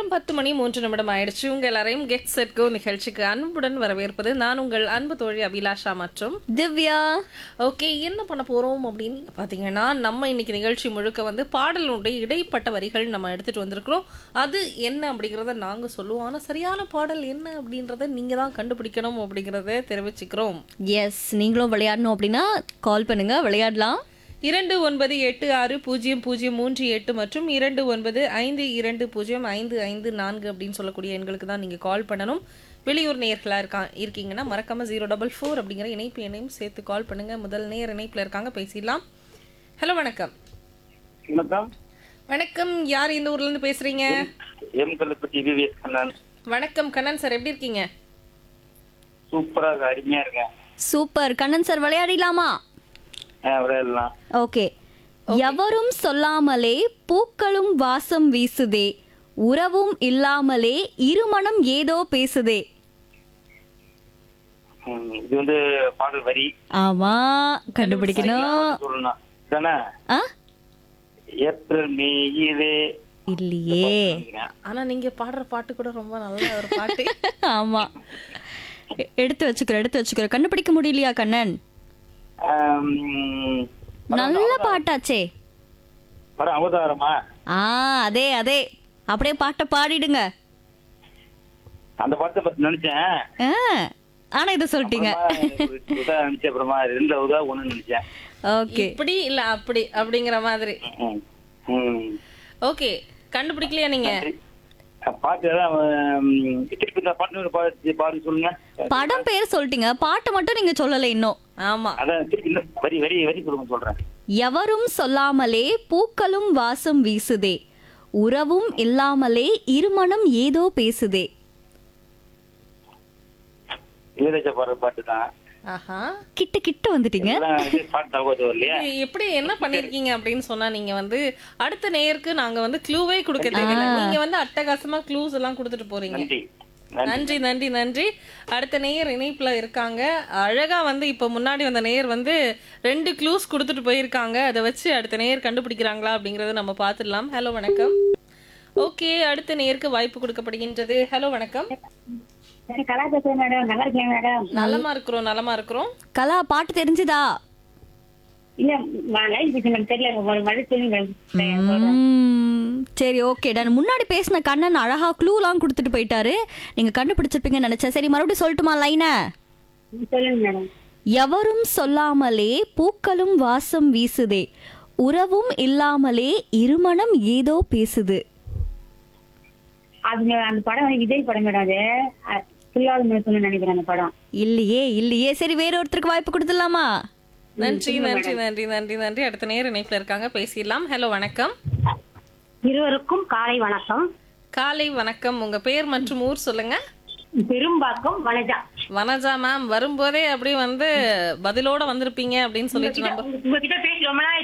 நேரம் பத்து மணி மூன்று நிமிடம் ஆயிடுச்சு உங்க எல்லாரையும் கெட் செட் கோ நிகழ்ச்சிக்கு அன்புடன் வரவேற்பது நான் உங்கள் அன்பு தோழி அபிலாஷா மற்றும் திவ்யா ஓகே என்ன பண்ண போறோம் அப்படின்னு பாத்தீங்கன்னா நம்ம இன்னைக்கு நிகழ்ச்சி முழுக்க வந்து பாடலுடைய இடைப்பட்ட வரிகள் நம்ம எடுத்துட்டு வந்திருக்கிறோம் அது என்ன அப்படிங்கறத நாங்க சொல்லுவோம் ஆனா சரியான பாடல் என்ன அப்படின்றத நீங்க தான் கண்டுபிடிக்கணும் அப்படிங்கறத தெரிவிச்சுக்கிறோம் எஸ் நீங்களும் விளையாடணும் அப்படின்னா கால் பண்ணுங்க விளையாடலாம் இரண்டு ஒன்பது எட்டு ஆறு பூஜ்ஜியம் பூஜ்ஜியம் மூன்று எட்டு மற்றும் இரண்டு ஒன்பது ஐந்து இரண்டு பூஜ்ஜியம் ஐந்து ஐந்து நான்கு அப்படின்னு சொல்லக்கூடிய எண்களுக்கு தான் நீங்கள் கால் பண்ணணும் வெளியூர் நேர்களாக இருக்கா இருக்கீங்கன்னா மறக்காம ஜீரோ டபுள் ஃபோர் அப்படிங்கிற இணைப்பு எண்ணையும் சேர்த்து கால் பண்ணுங்க முதல் நேர் இணைப்பில் இருக்காங்க பேசிடலாம் ஹலோ வணக்கம் வணக்கம் வணக்கம் யார் இந்த ஊர்ல இருந்து பேசுறீங்க எம் கல்லுப்பட்டி விவிஎஸ் கண்ணன் வணக்கம் கண்ணன் சார் எப்படி இருக்கீங்க சூப்பராக அருமையா இருக்கேன் சூப்பர் கண்ணன் சார் விளையாடிடலாமா ஆ, விளையாடலாம் ஓகே எவரும் சொல்லாமலே பூக்களும் வாசம் வீசுதே உறவும் இல்லாமலே இருமனம் ஏதோ பேசுதே ம், இது வந்து பாடல் வரி ஆமா கண்டுபிடிக்கணும் சொல்லணும் தானே ஆ ஏப்ரல் மே இதே இல்லையே ஆனா நீங்க பாடுற பாட்டு கூட ரொம்ப நல்ல ஒரு பாட்டு ஆமா எ- எடுத்து வச்சுக்கிறேன் எடுத்து வச்சுக்கிறேன் கண்டுபிடிக்க முடியலையா கண்ணன் ஆம், நல்ல பாட்டாச்சே படம் அவதாரமா ஆ அதே அதே அப்படியே பாட்டை பாடிடுங்க அந்த படத்தை பத்தி நினைச்சேன் ஆ, ஆனா இதை சொல்லிட்டீங்க அப்புறமா ஒரு இதா நினைச்சேன் அப்புறமா ரெண்டு உதா ஒண்ணு நினைச்சேன் ஓகே இப்படி இல்ல அப்படி அப்படிங்கிற மாதிரி ம், ம். ஓகே கண்டுபிடிக்கலையா நீங்க சரி. பாட்டு அதான் ம், திருப்பி இந்த பாட்டு ஒரு பாட்டு பாடு சொல்லுங்க படம் பேர் சொல்லிட்டீங்க பாட்டை மட்டும் நீங்க சொல்லல இன்னும் ஆமா அதான் திருப்பி இன்னும் வரி வரி வரி சொல்லுங்க சொல்றேன் எவரும் சொல்லாமலே பூக்களும் வாசம் வீசுதே உறவும் இல்லாமலே இருமனம் ஏதோ பேசுதே இளையராஜா பாடுற பாட்டு தான் ஆஹா கிட்ட கிட்ட வந்துட்டீங்க எல்லாம் இது பாட்டு தகவல் இல்லையா இது எப்படி என்ன பண்ணிருக்கீங்க அப்படின்னு சொன்னா நீங்க வந்து அடுத்த நேருக்கு நாங்க வந்து க்ளூவே கொடுக்க தேவையில்லை நீங்க வந்து அட்டகாசமா க்ளூஸ் எல்லாம் கொடுத்துட்டு போறீங்க நன்றி நன்றி நன்றி நன்றி நன்றி அடுத்த நேயர் இணைப்புல இருக்காங்க அழகா வந்து இப்ப முன்னாடி வந்த நேயர் வந்து ரெண்டு க்ளூஸ் கொடுத்துட்டு போயிருக்காங்க அதை வச்சு அடுத்த நேயர் கண்டுபிடிக்கிறாங்களா அப்படிங்கறத நம்ம பார்த்துடலாம் ஹலோ வணக்கம் ஓகே அடுத்த நேயருக்கு வாய்ப்பு கொடுக்கப்படுகின்றது ஹலோ வணக்கம் சரி கலா பேசுறேன் மேடம் நல்லா இருக்கேன் மேடம் நலமா இருக்கிறோம் நலமா இருக்கிறோம் கலா பாட்டு தெரிஞ்சுதா இல்ல லைன் பேசுறேன் தெரியல ஒரு மழை சொல்லுங்க ம், சரி ஓகே டன் முன்னாடி பேசின கண்ணன் அழகா க்ளூலாம் கொடுத்துட்டு போயிட்டாரு நீங்க கண்டுபிடிச்சிருப்பீங்கன்னு நினைச்சேன் சரி மறுபடியும் சொல்லட்டுமா லைனை சொல்லுங்க மேடம் எவரும் சொல்லாமலே பூக்களும் வாசம் வீசுதே உறவும் இல்லாமலே இருமனம் ஏதோ பேசுது அது அந்த படம் வந்து விஜய் படம் மேடம் அது அஹ், புல்லாத மனசுன்னு நினைக்கிறேன் அந்த படம் இல்லையே இல்லையே சரி வேற ஒருத்தருக்கு வாய்ப்பு கொடுத்துடலாமா நன்றி நன்றி நன்றி நன்றி நன்றி அடுத்த நேயர் இணைப்புல இருக்காங்க பேசிடலாம் ஹலோ வணக்கம் இருவருக்கும் காலை வணக்கம் காலை வணக்கம் உங்க பேர் மற்றும் ஊர் சொல்லுங்க பெரும்பாக்கம் வனஜா வனஜா மேம் வரும்போதே அப்படியே வந்து பதிலோட வந்திருப்பீங்க அப்படின்னு சொல்லிட்டு நம்ம உங்ககிட்ட பேசி ரொம்ப நாள்